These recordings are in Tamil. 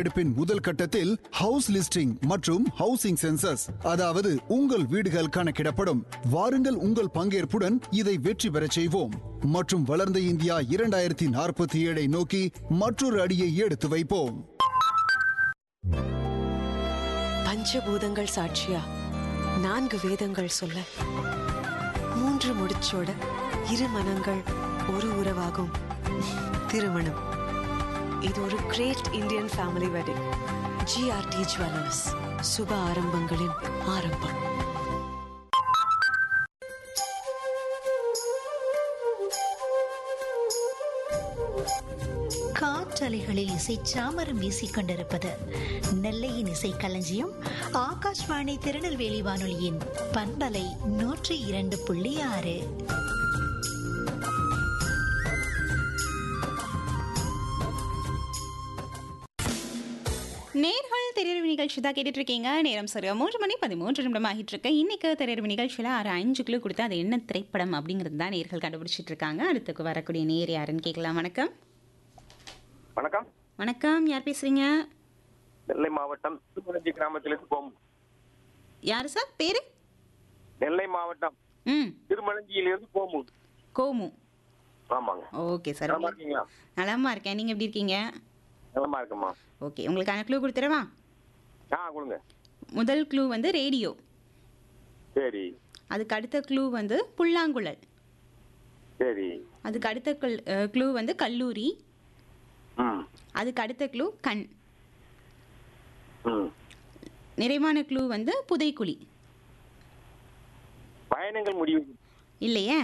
கணக்கெடுப்பின் முதல் கட்டத்தில் ஹவுஸ் லிஸ்டிங் மற்றும் ஹவுசிங் சென்சஸ் அதாவது உங்கள் வீடுகள் கணக்கிடப்படும் வாருங்கள் உங்கள் பங்கேற்புடன் இதை வெற்றி பெறச் செய்வோம் மற்றும் வளர்ந்த இந்தியா இரண்டாயிரத்தி நாற்பத்தி ஏழை நோக்கி மற்றொரு அடியை எடுத்து வைப்போம் பஞ்சபூதங்கள் சாட்சியா நான்கு வேதங்கள் சொல்ல மூன்று முடிச்சோட இரு மனங்கள் ஒரு உறவாகும் திருமணம் இது ஒரு great Indian family wedding GRT Jewellers சுப ஆரம்பங்களின் ஆரம்பம் காற்றலைகளில் இசை சாமரம் வீசிக் கொண்டிருப்பது நெல்லையின் இசை களஞ்சியம் ஆகாஷ்வாணி திருநெல்வேலி வானொலியின் பண்பலை நூற்றி இரண்டு புள்ளி ஆறு நேர்கள் திரையரவு நிகழ்ச்சி தான் கேட்டுட்டு இருக்கீங்க நேரம் சரியா மூன்று மணி பதிமூன்று நிமிடம் ஆகிட்டு இருக்கு இன்னைக்கு திரையரவு நிகழ்ச்சியில் ஆறு அஞ்சு கிலோ கொடுத்து அது என்ன திரைப்படம் அப்படிங்கிறது தான் நேர்கள் கண்டுபிடிச்சிட்டு இருக்காங்க அடுத்துக்கு வரக்கூடிய நேர் யாருன்னு கேட்கலாம் வணக்கம் வணக்கம் வணக்கம் யார் பேசுறீங்க நெல்லை மாவட்டம் திருமணஞ்சி கிராமத்திலிருந்து போம் யார் சார் பேரு நெல்லை மாவட்டம் ம் திருமணஞ்சியிலிருந்து போமு கோமு ஆமாங்க ஓகே சார் நலமா இருக்கீங்களா நலமா இருக்கேன் நீங்க எப்படி இருக்கீங்க நலமா இருக்குமா ஓகே உங்களுக்கான க்ளூ கொடுத்துறவா ஆ கொடுங்க முதல் க்ளூ வந்து ரேடியோ சரி அதுக்கு அடுத்த க்ளூ வந்து புல்லாங்குழல் சரி அதுக்கு அடுத்த க்ளூ வந்து கல்லூரி ம் அதுக்கு அடுத்த க்ளூ கண் ம் நிறைவான க்ளூ வந்து புதைக்குழி பயணங்கள் முடிவு இல்லையே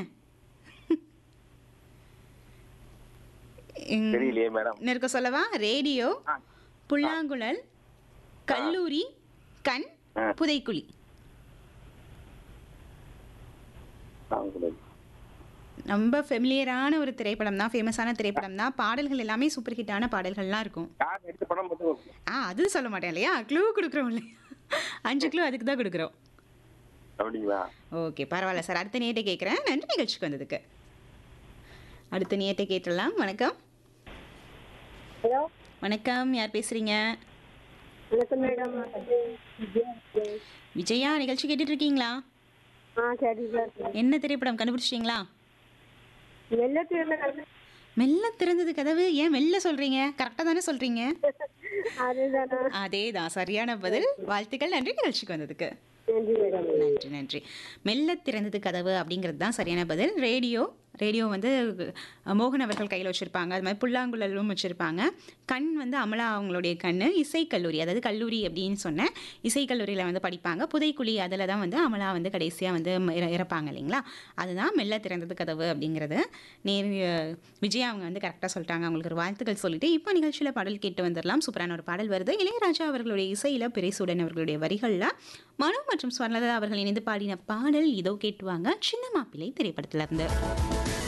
ம், தெரியலையே மேடம் இன்னும் இருக்க சொல்லவா ரேடியோ ஆ. புல்லாங்குழல் கல்லூரி கண் ஆ. புதைக்குழி ரொம்ப ஃபெமிலியரான ஒரு திரைப்படம் தான் ஃபேமஸான திரைப்படம் தான் பாடல்கள் எல்லாமே சூப்பர் ஹிட்டான பாடல்கள்லாம் இருக்கும் யார் எடுத்த படம் மட்டும் ஆ அது சொல்ல மாட்டேன் இல்லையா க்ளூ கொடுக்குறோம் இல்லையா அஞ்சு க்ளூ அதுக்கு தான் கொடுக்குறோம் அப்படிங்களா ஓகே பரவாயில்ல சார் அடுத்த நேட்டை கேட்குறேன் நன்றி நிகழ்ச்சிக்கு வந்ததுக்கு அடுத்த நேட்டை கேட்டுடலாம் வணக்கம் ஹலோ வணக்கம் யார் பேசுறீங்க வணக்கம் மேடம் விஜயா நிகழ்ச்சி கேட்டுட்டு இருக்கீங்களா ஆ சரி சார் என்ன திரைப்படம் கண்டுபிடிச்சிட்டீங்களா வெள்ளத்தில் மெல்ல திறந்தது கதவு ஏன் மெல்ல சொல்றீங்க கரெக்டாக தானே சொல்றீங்க அதுதானா அதே தான் சரியான பதில் வாழ்த்துக்கள் நன்றி நிகழ்ச்சிக்கு வந்ததுக்கு நன்றி மேடம் நன்றி நன்றி மெல்ல திறந்தது கதவு அப்படிங்கிறது தான் சரியான பதில் ரேடியோ ரேடியோ வந்து அஹ், மோகன் அவர்கள் கையில் வச்சுருப்பாங்க அது மாதிரி புல்லாங்குழலும் வச்சுருப்பாங்க கண் வந்து அமலா அவங்களுடைய கண் இசைக்கல்லூரி அதாவது கல்லூரி அப்படின்னு சொன்னேன் இசைக்கல்லூரியில் வந்து படிப்பாங்க புதைக்குழி அதில் தான் வந்து அமலா வந்து கடைசியாக வந்து இற- இறப்பாங்க இல்லைங்களா அதுதான் மெல்ல திறந்தது கதவு அப்படிங்கிறது நேர் அஹ், விஜயா அவங்க வந்து கரெக்டாக சொல்லிட்டாங்க அவங்களுக்கு ஒரு வாழ்த்துக்கள் சொல்லிட்டு இப்போ நிகழ்ச்சியில் பாடல் கேட்டு வந்துடலாம் சூப்பரான ஒரு பாடல் வருது இளையராஜா அவர்களுடைய இசையில் பெரிசூடன் அவர்களுடைய வரிகளில் மனு மற்றும் ஸ்வர்ணலதா அவர்கள் இணைந்து பாடின பாடல் இதோ கேட்டுவாங்க சின்ன மாப்பிள்ளை திரைப்படத்துல இருந்து